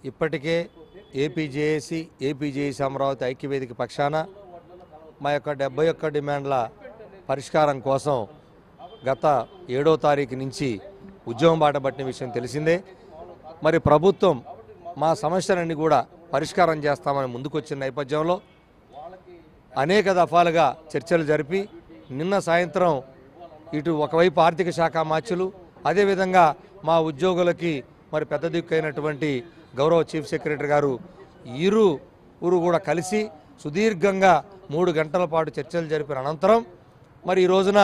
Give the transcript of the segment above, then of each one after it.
ఇప్పటికే APJAC APJAC Amaravati ఐక్యవేదిక పక్షాన మా యొక్క డెబ్బై ఒక్క డిమాండ్ల పరిష్కారం కోసం గత ఏడో తారీఖు నుంచి ఉద్యమం బాట పట్టిన విషయం తెలిసిందే మరి ప్రభుత్వం మా సమస్యలన్నీ కూడా పరిష్కారం చేస్తామని ముందుకొచ్చిన నేపథ్యంలో అనేక దఫాలుగా చర్చలు జరిపి నిన్న సాయంత్రం ఇటు ఒకవైపు ఆర్థిక శాఖ మార్చులు అదేవిధంగా మా ఉద్యోగులకి మరి పెద్ద దిక్కైనటువంటి గౌరవ చీఫ్ సెక్రటరీ గారు ఇరు ఊరు కూడా కలిసి సుదీర్ఘంగా మూడు గంటల పాటు చర్చలు జరిపిన అనంతరం మరి ఈ రోజున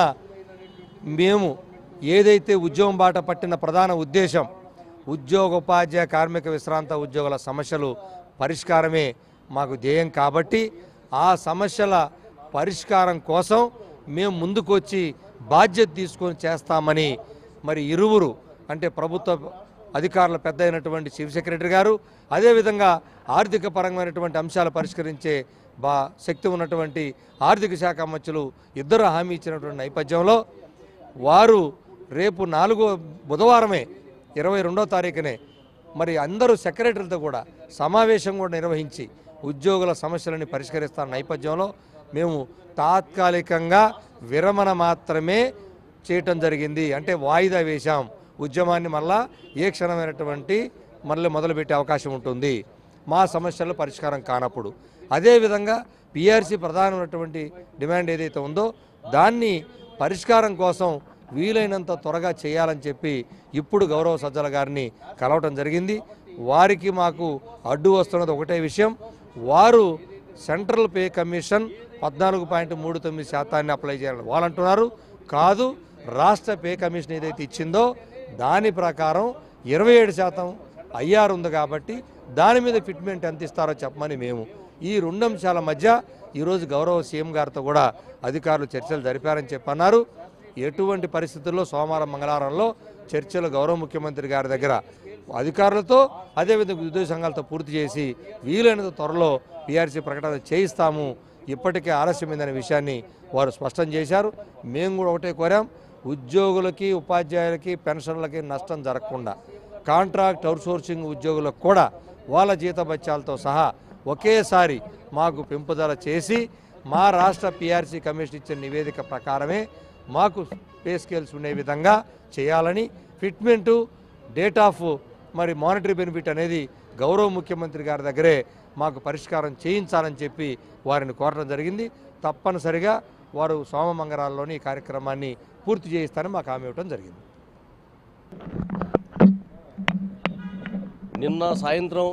మేము ఏదైతే ఉద్యోగం బాట పట్టిన ప్రధాన ఉద్దేశం ఉద్యోగ ఉపాధ్యాయ కార్మిక విశ్రాంత ఉద్యోగుల సమస్యలు పరిష్కారమే మాకు ధ్యేయం కాబట్టి ఆ సమస్యల పరిష్కారం కోసం మేము ముందుకొచ్చి బాధ్యత తీసుకొని చేస్తామని మరి ఇరువురు అంటే ప్రభుత్వ అధికారుల పెద్ద అయినటువంటి చీఫ్ సెక్రటరీ గారు అదేవిధంగా ఆర్థిక పరమైనటువంటి అంశాలు పరిష్కరించే బా శక్తి ఉన్నటువంటి ఆర్థిక శాఖ మంత్రులు ఇద్దరు హామీ ఇచ్చినటువంటి నేపథ్యంలో వారు రేపు నాలుగో బుధవారమే ఇరవై రెండో తారీఖునే మరి అందరూ సెక్రటరీలతో కూడా సమావేశం కూడా నిర్వహించి ఉద్యోగుల సమస్యలని పరిష్కరిస్తున్న నేపథ్యంలో మేము తాత్కాలికంగా విరమణ మాత్రమే చేయటం జరిగింది అంటే వాయిదా వేశాం ఉద్యమాన్ని మళ్ళా ఏ క్షణమైనటువంటి మళ్ళీ మొదలుపెట్టే అవకాశం ఉంటుంది మా సమస్యల పరిష్కారం కానప్పుడు అదేవిధంగా పిఆర్సీ ప్రధానమైనటువంటి డిమాండ్ ఏదైతే ఉందో దాన్ని పరిష్కారం కోసం వీలైనంత త్వరగా చేయాలని చెప్పి ఇప్పుడు గౌరవ సజ్జల గారిని కలవటం జరిగింది వారికి మాకు అడ్డు వస్తున్నది ఒకటే విషయం వారు సెంట్రల్ పే కమిషన్ పద్నాలుగు పాయింట్ మూడు తొమ్మిది శాతాన్ని అప్లై చేయాలని వాళ్ళు అంటున్నారు కాదు రాష్ట్ర పే కమిషన్ ఏదైతే ఇచ్చిందో దాని ప్రకారం ఇరవై ఏడు శాతం ఐఆర్ ఉంది కాబట్టి దాని మీద ఫిట్మెంట్ ఎంత ఇస్తారో చెప్పమని మేము ఈ రెండు అంశాల మధ్య ఈరోజు గౌరవ సీఎం గారితో కూడా అధికారులు చర్చలు జరిపారని చెప్పన్నారు ఎటువంటి పరిస్థితుల్లో సోమవారం మంగళవారంలో చర్చలు గౌరవ ముఖ్యమంత్రి గారి దగ్గర అధికారులతో అదేవిధంగా ఉద్యోగ సంఘాలతో పూర్తి చేసి వీలైనంత త్వరలో పీఆర్సీ ప్రకటన చేయిస్తాము ఇప్పటికే ఆలస్యమైందనే విషయాన్ని వారు స్పష్టం చేశారు మేము కూడా ఒకటే కోరాం ఉద్యోగులకి ఉపాధ్యాయులకి పెన్షన్లకి నష్టం జరగకుండా కాంట్రాక్ట్ అవుట్సోర్సింగ్ ఉద్యోగులకు కూడా వాళ్ళ జీతభత్యాలతో సహా ఒకేసారి మాకు పెంపుదల చేసి మా రాష్ట్ర పిఆర్సీ కమిషన్ ఇచ్చిన నివేదిక ప్రకారమే మాకు పే స్కేల్స్ ఉండే విధంగా చేయాలని ఫిట్మెంటు డేట్ ఆఫ్ మరి మానిటరీ బెనిఫిట్ అనేది గౌరవ ముఖ్యమంత్రి గారి దగ్గరే మాకు పరిష్కారం చేయించాలని చెప్పి వారిని కోరడం జరిగింది తప్పనిసరిగా వారు సోమమంగళాల్లోని ఈ కార్యక్రమాన్ని పూర్తి చేయిస్తారని మాకు హామీ ఇవ్వడం జరిగింది నిన్న సాయంత్రం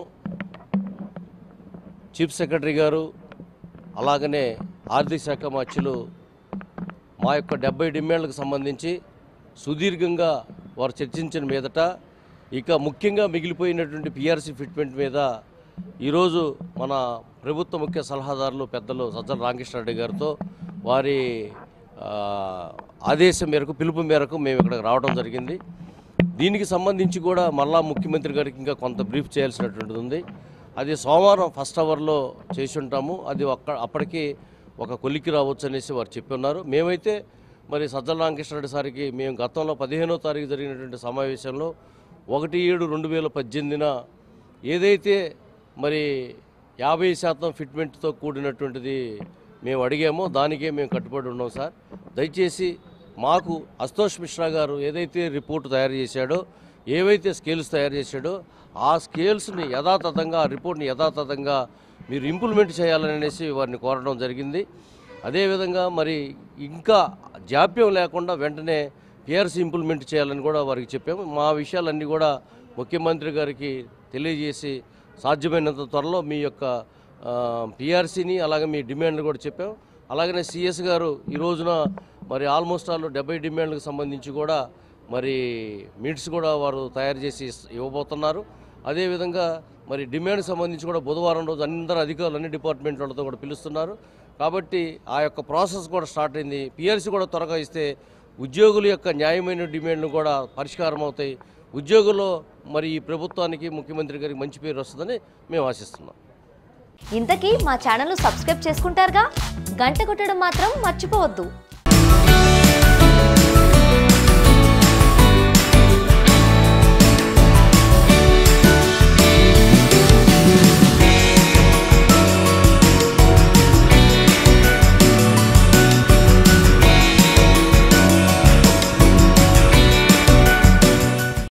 చీఫ్ సెక్రటరీ గారు అలాగనే ఆర్థిక శాఖ మార్చులు మా యొక్క డెబ్బై డిమాండ్లకు సంబంధించి సుదీర్ఘంగా వారు చర్చించిన మీదట ఇక ముఖ్యంగా మిగిలిపోయినటువంటి పిఆర్సీ ఫిట్మెంట్ మీద ఈరోజు మన ప్రభుత్వ ముఖ్య సలహాదారులు పెద్దలు సజ్జల రామకృష్ణారెడ్డి గారితో వారి ఆ, ఆదేశం మేరకు పిలుపు మేరకు మేము ఇక్కడికి రావడం జరిగింది దీనికి సంబంధించి కూడా మళ్ళా ముఖ్యమంత్రి గారికి ఇంకా కొంత బ్రీఫ్ చేయాల్సినటువంటిది ఉంది అది సోమవారం ఫస్ట్ అవర్లో చేసి ఉంటాము అది ఒక్క అప్పటికి ఒక కొలిక్కి రావచ్చు అనేసి వారు చెప్పి ఉన్నారు మేమైతే మరి సజ్జల రామకృష్ణారెడ్డి సారికి మేము గతంలో పదిహేనో తారీఖు జరిగినటువంటి సమావేశంలో ఒకటి ఏడు రెండు వేల పద్దెనిమిదిన ఏదైతే మరి యాభై శాతం ఫిట్మెంట్తో కూడినటువంటిది మేము అడిగామో దానికే మేము కట్టుబడి ఉన్నాం సార్ దయచేసి మాకు అస్తోష్ మిశ్రా గారు ఏదైతే రిపోర్ట్ తయారు చేశాడో ఏవైతే స్కేల్స్ తయారు చేశాడో ఆ స్కేల్స్ని యథాతథంగా ఆ రిపోర్ట్ని యథాతథంగా మీరు ఇంప్లిమెంట్ చేయాలని అనేసి వారిని కోరడం జరిగింది అదేవిధంగా మరి ఇంకా జాప్యం లేకుండా వెంటనే పిఆర్సీ ఇంప్లిమెంట్ చేయాలని కూడా వారికి చెప్పాము మా విషయాలన్నీ కూడా ముఖ్యమంత్రి గారికి తెలియజేసి సాధ్యమైనంత త్వరలో మీ యొక్క పిఆర్సీని అలాగే మీ డిమాండ్లు కూడా చెప్పాం అలాగనే సిఎస్ గారు ఈ రోజున మరి ఆల్మోస్ట్ ఆల్ డెబ్బై డిమాండ్లకు సంబంధించి కూడా మరి మీట్స్ కూడా వారు తయారు చేసి ఇస్- ఇవ్వబోతున్నారు అదేవిధంగా మరి డిమాండ్ సంబంధించి కూడా బుధవారం రోజు అందరు అధికారులు అన్ని డిపార్ట్మెంట్ వాళ్ళతో కూడా పిలుస్తున్నారు కాబట్టి ఆ యొక్క ప్రాసెస్ కూడా స్టార్ట్ అయింది పిఆర్సీ కూడా త్వరగా ఇస్తే ఉద్యోగుల యొక్క న్యాయమైన డిమాండ్లు కూడా పరిష్కారం అవుతాయి ఉద్యోగుల్లో మరి ఈ ప్రభుత్వానికి ముఖ్యమంత్రి గారికి మంచి పేరు వస్తుందని మేము ఆశిస్తున్నాం ఇంతకీ మా ఛానల్ను సబ్స్క్రైబ్ చేసుకుంటారుగా గంట కొట్టడం మాత్రం మర్చిపోవద్దు